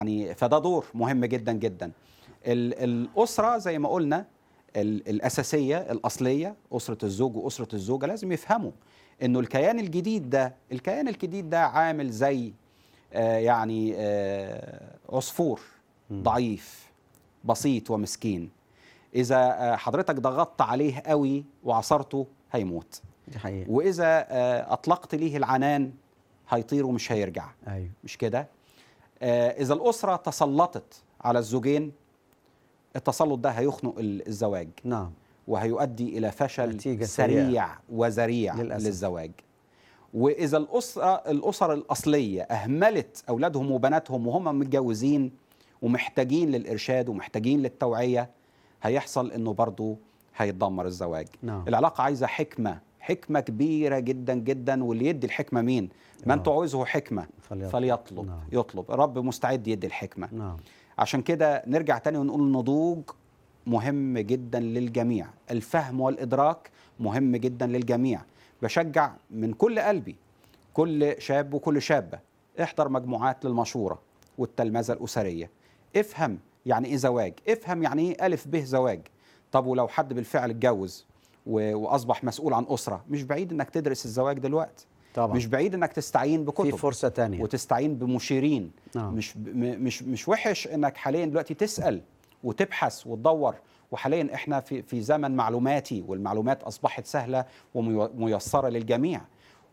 يعني فده دور مهم جدا جدا ال- الاسره زي ما قلنا ال- الاساسيه الاصليه اسره الزوج واسره الزوجه لازم يفهموا انه الكيان الجديد ده الكيان الجديد ده عامل زي آه، يعني آه، عصفور ضعيف بسيط ومسكين اذا آه، حضرتك ضغطت عليه قوي وعصرته هيموت دي حقيقه واذا آه، اطلقت ليه العنان هيطير ومش هيرجع ايوه مش كده آه، اذا الاسره تسلطت على الزوجين التسلط ده هيخنق ال- الزواج نعم وهيؤدي الى فشل نتيجة سريع سريعة. وذريع للأسف. للزواج واذا الاسره الاسر الاصليه اهملت اولادهم وبناتهم وهم متجوزين ومحتاجين للارشاد ومحتاجين للتوعيه هيحصل انه برضه هيتدمر الزواج نعم. العلاقه عايزه حكمه حكمه كبيره جدا جدا واللي يدي الحكمه مين من آه. تعوزه حكمه فليطلب. فليطلب نعم. يطلب الرب مستعد يدي الحكمه نعم عشان كده نرجع تاني ونقول النضوج مهم جدا للجميع الفهم والإدراك مهم جدا للجميع بشجع من كل قلبي كل شاب وكل شابة احضر مجموعات للمشورة والتلمذة الأسرية افهم يعني ايه زواج افهم يعني ايه ألف به زواج طب ولو حد بالفعل اتجوز و- وأصبح مسؤول عن أسرة مش بعيد انك تدرس الزواج دلوقتي طبعا مش بعيد انك تستعين في بكتب فرصه تانية وتستعين بمشيرين نعم. مش ب- م- مش مش وحش انك حاليا دلوقتي تسال وتبحث وتدور وحاليا احنا في في زمن معلوماتي والمعلومات اصبحت سهله وميسره للجميع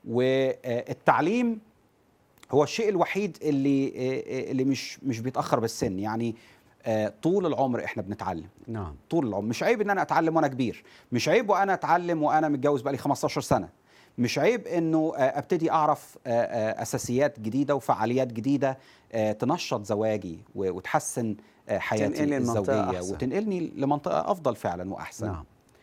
والتعليم هو الشيء الوحيد اللي اللي مش مش بيتاخر بالسن يعني آه، طول العمر احنا بنتعلم نعم طول العمر مش عيب ان انا اتعلم وانا كبير مش عيب وانا اتعلم وانا متجوز بقالي 15 سنه مش عيب انه آه، ابتدي اعرف آه، آه، اساسيات جديده وفعاليات جديده آه، تنشط زواجي و- وتحسن آه، حياتي تنقلني لمنطقة الزوجيه أحسن. وتنقلني لمنطقه افضل فعلا واحسن نعم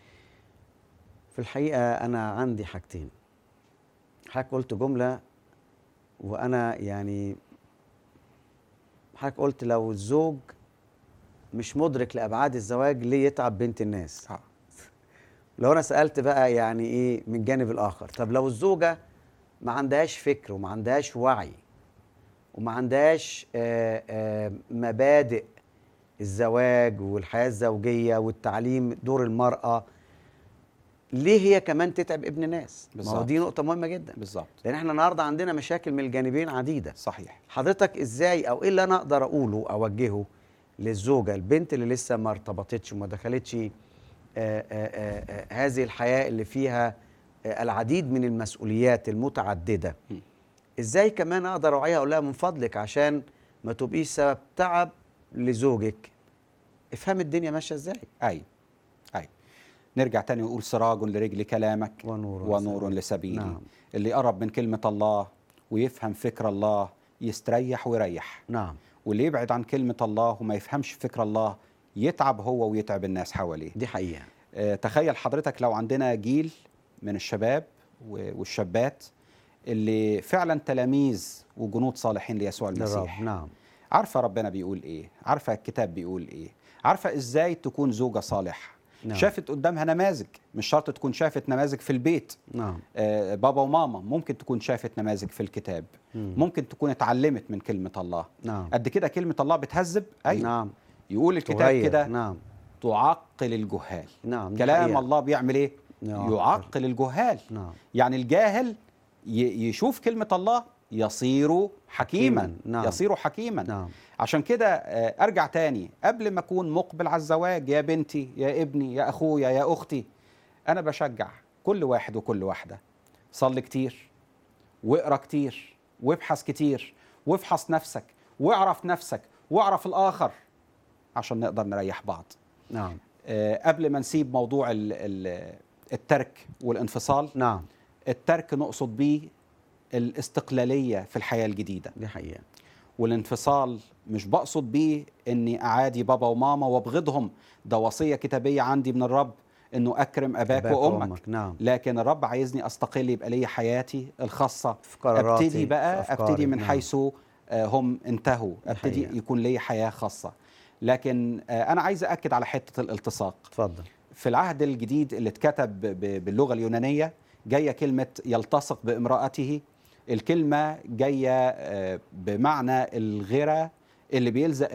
في الحقيقة أنا عندي حاجتين حضرتك قلت جملة وأنا يعني حضرتك قلت لو الزوج مش مدرك لأبعاد الزواج ليه يتعب بنت الناس آه. لو أنا سألت بقى يعني إيه من الجانب الآخر طب لو الزوجة ما عندهاش فكر وما عندهاش وعي وما عندهاش آه، آه، مبادئ الزواج والحياة الزوجية والتعليم دور المرأة ليه هي كمان تتعب ابن ناس ما هو بالظبط. دي نقطة مهمة جدا بالظبط لأن احنا النهاردة عندنا مشاكل من الجانبين عديدة صحيح حضرتك ازاي او ايه اللي انا اقدر اقوله اوجهه للزوجه البنت اللي لسه ما ارتبطتش وما دخلتش آه، آه، آه، آه، هذه الحياه اللي فيها آه، العديد من المسؤوليات المتعدده م. ازاي كمان اقدر اوعيها اقول لها من فضلك عشان ما تبقيش سبب تعب لزوجك افهم الدنيا ماشيه ازاي اي اي نرجع تاني ونقول سراج لرجل كلامك ونور ونور لسبيلي نعم. اللي يقرب من كلمه الله ويفهم فكر الله يستريح ويريح نعم واللي يبعد عن كلمة الله وما يفهمش فكر الله يتعب هو ويتعب الناس حواليه دي حقيقه آه، تخيل حضرتك لو عندنا جيل من الشباب و- والشابات اللي فعلا تلاميذ وجنود صالحين ليسوع للرب المسيح نعم عارفة ربنا بيقول ايه عارفة الكتاب بيقول ايه عارفة ازاي تكون زوجة صالحة نعم. شافت قدامها نماذج مش شرط تكون شافت نماذج في البيت نعم آه، بابا وماما ممكن تكون شافت نماذج في الكتاب مم. ممكن تكون اتعلمت من كلمة الله نعم قد كده كلمة الله بتهذب أيوة نعم يقول الكتاب تغير. كده نعم تعقل الجهال نعم دي كلام حقيقة. الله بيعمل ايه يعقل. يعقل الجهال نعم يعني الجاهل ي- يشوف كلمة الله يصير حكيما حكيماً. نعم. يصير حكيما نعم عشان كده آه، ارجع تاني قبل ما اكون مقبل على الزواج يا بنتي يا ابني يا اخويا يا اختي انا بشجع كل واحد وكل واحده صلي كتير واقرا كتير وابحث كتير وافحص نفسك واعرف نفسك واعرف الاخر عشان نقدر نريح بعض نعم آه، قبل ما نسيب موضوع ال- ال- الترك والانفصال نعم الترك نقصد بيه الاستقلاليه في الحياه الجديده دي حقيقة والانفصال مش بقصد بيه اني اعادي بابا وماما وابغضهم ده وصيه كتابيه عندي من الرب انه اكرم اباك, أباك وامك وأمك، نعم لكن الرب عايزني استقل يبقى لي حياتي الخاصه في قراراتي، ابتدي بقى في أفكاري، ابتدي من نعم. حيث آه، هم انتهوا دي ابتدي حقيقة. يكون لي حياه خاصه لكن آه، انا عايز اكد على حته الالتصاق اتفضل في العهد الجديد اللي اتكتب ب- باللغه اليونانيه جايه كلمه يلتصق بامراته الكلمه جايه آه، بمعنى الغيره اللي بيلزق